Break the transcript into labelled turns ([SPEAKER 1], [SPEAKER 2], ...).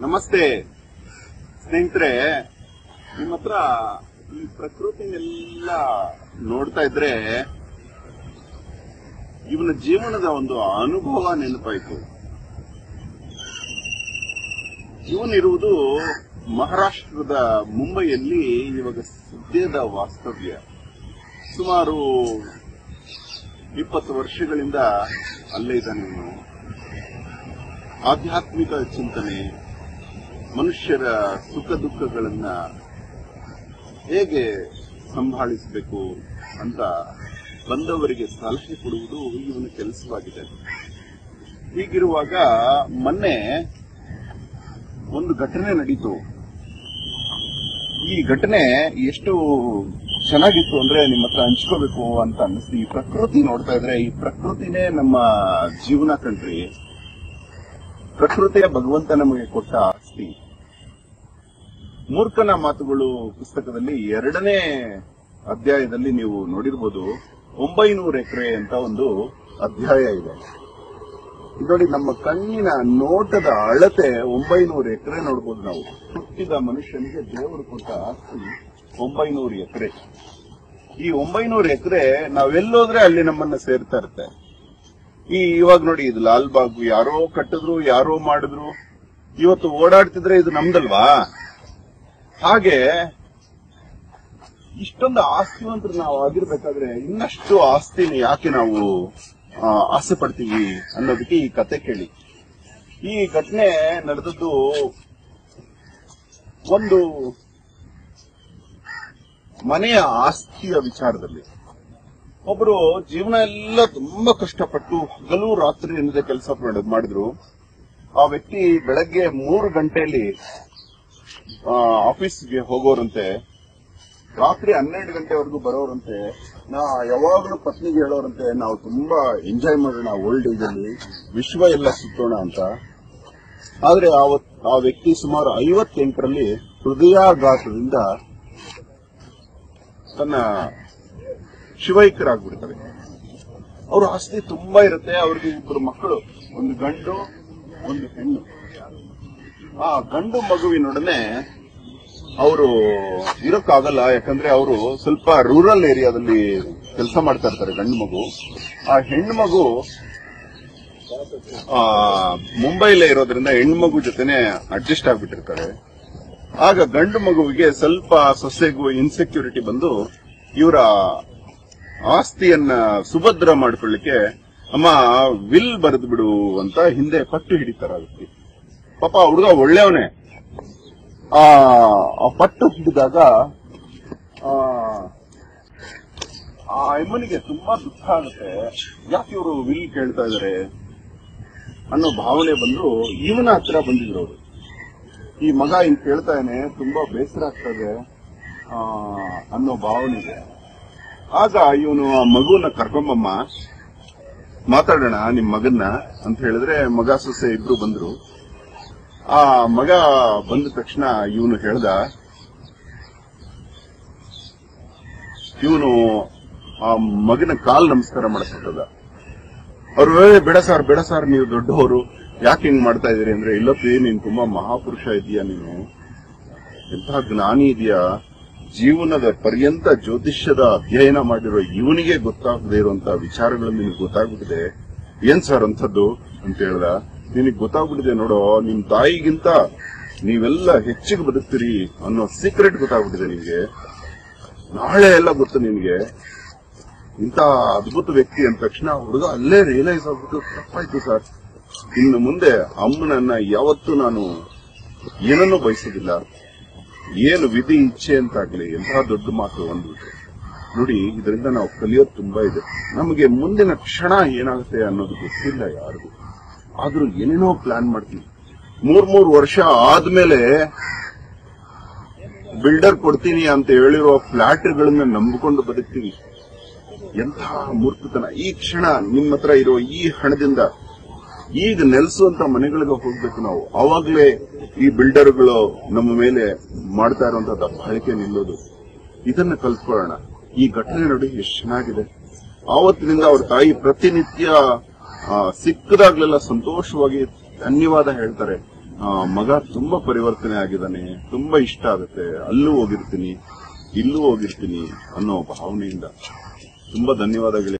[SPEAKER 1] ನಮಸ್ತೆ ಸ್ನೇಹಿತರೆ ನಿಮ್ಮ ಹತ್ರ ಈ ಪ್ರಕೃತಿನೆಲ್ಲ ನೋಡ್ತಾ ಇದ್ರೆ ಇವನ ಜೀವನದ ಒಂದು ಅನುಭವ ನೆನಪಾಯ್ತು ಇವನಿರುವುದು ಮಹಾರಾಷ್ಟ್ರದ ಮುಂಬೈಯಲ್ಲಿ ಇವಾಗ ಸದ್ಯದ ವಾಸ್ತವ್ಯ ಸುಮಾರು ಇಪ್ಪತ್ತು ವರ್ಷಗಳಿಂದ ಅಲ್ಲೇ ಇದ್ದಾನೆ ಇವನು ಆಧ್ಯಾತ್ಮಿಕ ಚಿಂತನೆ ಮನುಷ್ಯರ ಸುಖ ದುಃಖಗಳನ್ನ ಹೇಗೆ ಸಂಭಾಳಿಸಬೇಕು ಅಂತ ಬಂದವರಿಗೆ ಸಲಹೆ ಕೊಡುವುದು ಇವನ ಕೆಲಸವಾಗಿದೆ ಹೀಗಿರುವಾಗ ಮೊನ್ನೆ ಒಂದು ಘಟನೆ ನಡೀತು ಈ ಘಟನೆ ಎಷ್ಟು ಚೆನ್ನಾಗಿತ್ತು ಅಂದ್ರೆ ನಿಮ್ಮ ಹತ್ರ ಹಂಚ್ಕೋಬೇಕು ಅಂತ ಅನ್ನಿಸ್ತು ಈ ಪ್ರಕೃತಿ ನೋಡ್ತಾ ಇದ್ರೆ ಈ ಪ್ರಕೃತಿನೇ ನಮ್ಮ ಜೀವನ ಕಣ್ರಿ ಪ್ರಕೃತಿಯ ಭಗವಂತ ನಮಗೆ ಕೊಟ್ಟ ಆಸ್ತಿ ಮೂರ್ಖನ ಮಾತುಗಳು ಪುಸ್ತಕದಲ್ಲಿ ಎರಡನೇ ಅಧ್ಯಾಯದಲ್ಲಿ ನೀವು ನೋಡಿರ್ಬೋದು ಒಂಬೈನೂರು ಎಕರೆ ಅಂತ ಒಂದು ಅಧ್ಯಾಯ ಇದೆ ಇದು ನೋಡಿ ನಮ್ಮ ಕಣ್ಣಿನ ನೋಟದ ಅಳತೆ ಒಂಬೈನೂರು ಎಕರೆ ನೋಡ್ಬೋದು ನಾವು ಹುಟ್ಟಿದ ಮನುಷ್ಯನಿಗೆ ದೇವರು ಕೊಟ್ಟ ಆಸ್ತಿ ಒಂಬೈನೂರು ಎಕರೆ ಈ ಒಂಬೈನೂರು ಎಕರೆ ನಾವೆಲ್ಲೋದ್ರೆ ಅಲ್ಲಿ ನಮ್ಮನ್ನ ಸೇರ್ತಾ ಇರುತ್ತೆ ಈ ಇವಾಗ ನೋಡಿ ಇದು ಲಾಲ್ಬಾಗ್ ಯಾರೋ ಕಟ್ಟಿದ್ರು ಯಾರೋ ಮಾಡಿದ್ರು ಇವತ್ತು ಓಡಾಡ್ತಿದ್ರೆ ಇದು ನಮ್ದಲ್ವಾ ಹಾಗೆ ಇಷ್ಟೊಂದು ಆಸ್ತಿವಂತರು ನಾವು ಆಗಿರ್ಬೇಕಾದ್ರೆ ಇನ್ನಷ್ಟು ಆಸ್ತಿನ ಯಾಕೆ ನಾವು ಆ, ಆಸೆ ಪಡ್ತೀವಿ ಅನ್ನೋದಕ್ಕೆ ಈ ಕತೆ ಕೇಳಿ ಈ ಘಟನೆ ನಡೆದದ್ದು ಒಂದು ಮನೆಯ ಆಸ್ತಿಯ ವಿಚಾರದಲ್ಲಿ ಒಬ್ರು ಜೀವನ ಎಲ್ಲ ತುಂಬಾ ಕಷ್ಟಪಟ್ಟು ಹಗಲು ರಾತ್ರಿ ಎನ್ನದೆ ಕೆಲಸ ಮಾಡಿದ್ರು ಆ ವ್ಯಕ್ತಿ ಬೆಳಗ್ಗೆ ಮೂರು ಗಂಟೆಯಲ್ಲಿ ಆ, ಆಫೀಸ್ಗೆ ಹೋಗೋರಂತೆ ರಾತ್ರಿ ಹನ್ನೆರಡು ಗಂಟೆವರೆಗೂ ಬರೋರಂತೆ ನಾ ಯಾವಾಗಲೂ ಪತ್ನಿಗೆ ಹೇಳೋರಂತೆ ನಾವು ತುಂಬಾ ಎಂಜಾಯ್ ಮಾಡೋಣ ಓಲ್ಡ್ ಏಜ್ ಅಲ್ಲಿ ವಿಶ್ವ ಎಲ್ಲ ಸುತ್ತೋಣ ಅಂತ ಆದ್ರೆ ಆವತ್ ಆ ವ್ಯಕ್ತಿ ಸುಮಾರು ಐವತ್ತೆಂಟರಲ್ಲಿ ಹೃದಯಾಘಾತದಿಂದ ತನ್ನ ಶಿವೈಕ್ಯರಾಗ್ಬಿಡ್ತಾರೆ ಅವ್ರ ಆಸ್ತಿ ತುಂಬಾ ಇರುತ್ತೆ ಅವ್ರಿಗೆ ಇಬ್ಬರು ಮಕ್ಕಳು ಒಂದು ಗಂಡು ಒಂದು ಹೆಣ್ಣು ಆ ಗಂಡು ಮಗುವಿನೊಡನೆ ಅವರು ಇರೋಕ್ಕಾಗಲ್ಲ ಯಾಕಂದ್ರೆ ಅವರು ಸ್ವಲ್ಪ ರೂರಲ್ ಏರಿಯಾದಲ್ಲಿ ಕೆಲಸ ಮಾಡ್ತಾ ಇರ್ತಾರೆ ಗಂಡು ಮಗು ಆ ಹೆಣ್ಣು ಮಗು ಆ, ಮುಂಬೈಲೇ ಇರೋದ್ರಿಂದ ಹೆಣ್ಣು ಮಗು ಜೊತೆನೆ ಅಡ್ಜಸ್ಟ್ ಆಗ್ಬಿಟ್ಟಿರ್ತಾರೆ ಆಗ ಗಂಡು ಮಗುವಿಗೆ ಸ್ವಲ್ಪ ಸೊಸೆಗೂ ಇನ್ಸೆಕ್ಯೂರಿಟಿ ಬಂದು ಇವರ ಆಸ್ತಿಯನ್ನ ಸುಭದ್ರ ಮಾಡ್ಕೊಳ್ಳಿಕ್ಕೆ ಅಮ್ಮ ವಿಲ್ ಬರೆದು ಬಿಡು ಅಂತ ಹಿಂದೆ ಪಟ್ಟು ಹಿಡಿತಾರ ವ್ಯಕ್ತಿ ಪಾಪ ಹುಡುಗ ಒಳ್ಳೆಯವನೇ ಆ ಆ ಪಟ್ಟು ಹಿಡಿದಾಗ ಆ, ಆ ಅಮ್ಮನಿಗೆ ತುಂಬಾ ದುಃಖ ಆಗುತ್ತೆ ಯಾಕೆ ಇವರು ವಿಲ್ ಕೇಳ್ತಾ ಇದಾರೆ ಅನ್ನೋ ಭಾವನೆ ಬಂದು ಇವನ ಹತ್ರ ಬಂದಿದ್ರು ಅವರು ಈ ಮಗ ಹಿಂಗ್ ಕೇಳ್ತಾನೆ ತುಂಬಾ ಬೇಸರ ಆಗ್ತದೆ ಆ, ಅನ್ನೋ ಭಾವನೆ ಇದೆ ಆಗ ಇವನು ಆ ಮಗುನ ಕರ್ಕೊಂಬಮ್ಮ ಮಾತಾಡೋಣ ನಿಮ್ ಮಗನ್ನ ಅಂತ ಹೇಳಿದ್ರೆ ಮಗ ಸೊಸೆ ಇಬ್ರು ಬಂದ್ರು ಆ ಮಗ ಬಂದ ತಕ್ಷಣ ಇವನು ಹೇಳ್ದ ಇವನು ಆ ಮಗನ ಕಾಲ್ ನಮಸ್ಕಾರ ಮಾಡಕ್ಕಿಟ್ಟದ ಅವ್ರು "ಏ, ಬೇಡ ಸರ್ ಬೇಡ ಸರ್ ನೀವು ದೊಡ್ಡವರು ಯಾಕೆ ಹಿಂಗ್ ಮಾಡ್ತಾ ಇದೀರಿ ಅಂದ್ರೆ ಇಲ್ಲಪ್ಪಿ ನೀನ್ ತುಂಬಾ ಮಹಾಪುರುಷ ಇದೀಯಾ ನೀನು ಎಂತಹ ಜ್ಞಾನಿ ಇದೆಯಾ ಜೀವನದ ಪರ್ಯಂತ ಜ್ಯೋತಿಷ್ಯದ ಅಧ್ಯಯನ ಮಾಡಿರೋ ಇವನಿಗೆ ಗೊತ್ತಾಗದೇ ಇರುವಂತಹ ವಿಚಾರಗಳು ನಿನಗೆ ಗೊತ್ತಾಗ್ಬಿಟ್ಟಿದೆ ಏನ್ ಸರ್ ಅಂಥದ್ದು ಅಂತ ಹೇಳ್ದ ನಿನಗೆ ಗೊತ್ತಾಗ್ಬಿಟ್ಟಿದೆ ನೋಡೋ ನಿಮ್ ತಾಯಿಗಿಂತ ನೀವೆಲ್ಲ ಹೆಚ್ಚಿಗೆ ಬದುಕ್ತೀರಿ ಅನ್ನೋ ಸೀಕ್ರೆಟ್ ಗೊತ್ತಾಗ್ಬಿಟ್ಟಿದೆ ನಿಮ್ಗೆ ನಾಳೆ ಎಲ್ಲ ಗೊತ್ತು ನಿನ್ಗೆ ಇಂಥ ಅದ್ಭುತ ವ್ಯಕ್ತಿ ಅಂದ ತಕ್ಷಣ ಹುಡುಗ ಅಲ್ಲೇ ರಿಯಲೈಸ್ ಆಗ್ಬಿಟ್ಟು ತಪ್ಪಾಯ್ತು ಸರ್ ಇನ್ನು ಮುಂದೆ ಅಮ್ಮನನ್ನ ಯಾವತ್ತೂ ನಾನು ಏನನ್ನೂ ಬಯಸೋದಿಲ್ಲ ಏನು ವಿಧಿ ಇಚ್ಛೆ ಅಂತಾಗ್ಲಿ ಎಂತಹ ದೊಡ್ಡ ಮಾತು ಅಂದ್ಬಿಟ್ಟು ನೋಡಿ ಇದರಿಂದ ನಾವು ಕಲಿಯೋದು ತುಂಬಾ ಇದೆ ನಮಗೆ ಮುಂದಿನ ಕ್ಷಣ ಏನಾಗುತ್ತೆ ಅನ್ನೋದು ಗೊತ್ತಿಲ್ಲ ಯಾರಿಗೂ ಆದ್ರೂ ಏನೇನೋ ಪ್ಲಾನ್ ಮಾಡ್ತೀವಿ ಮೂರ್ ಮೂರ್ ವರ್ಷ ಆದ್ಮೇಲೆ ಬಿಲ್ಡರ್ ಕೊಡ್ತೀನಿ ಅಂತ ಹೇಳಿರೋ ಫ್ಲಾಟ್ಗಳನ್ನ ನಂಬಿಕೊಂಡು ಬದುಕ್ತೀವಿ ಎಂತಹ ಮೂರ್ಖತನ ಈ ಕ್ಷಣ ನಿಮ್ಮ ಹತ್ರ ಇರೋ ಈ ಹಣದಿಂದ ಈಗ ನೆಲೆಸುವಂತ ಮನೆಗಳಿಗೆ ಹೋಗ್ಬೇಕು ನಾವು ಅವಾಗ್ಲೇ ಈ ಬಿಲ್ಡರ್ಗಳು ನಮ್ಮ ಮೇಲೆ ಮಾಡ್ತಾ ಇರುವಂತಹ ದಬ್ಬಾಳಿಕೆ ನಿಲ್ಲೋದು ಇದನ್ನ ಕಲ್ತ್ಕೊಳ್ಳೋಣ ಈ ಘಟನೆ ನೋಡಿ ಎಷ್ಟು ಚೆನ್ನಾಗಿದೆ ಆವತ್ತಿನಿಂದ ಅವ್ರ ತಾಯಿ ಪ್ರತಿನಿತ್ಯ ಆ, ಸಿಕ್ಕದಾಗ್ಲೆಲ್ಲ ಸಂತೋಷವಾಗಿ ಧನ್ಯವಾದ ಹೇಳ್ತಾರೆ ಆ, ಮಗ ತುಂಬಾ ಪರಿವರ್ತನೆ ಆಗಿದ್ದಾನೆ ತುಂಬಾ ಇಷ್ಟ ಆಗುತ್ತೆ ಅಲ್ಲೂ ಹೋಗಿರ್ತೀನಿ ಇಲ್ಲೂ ಹೋಗಿರ್ತೀನಿ ಅನ್ನೋ ಭಾವನೆಯಿಂದ ತುಂಬಾ ಧನ್ಯವಾದಗಳು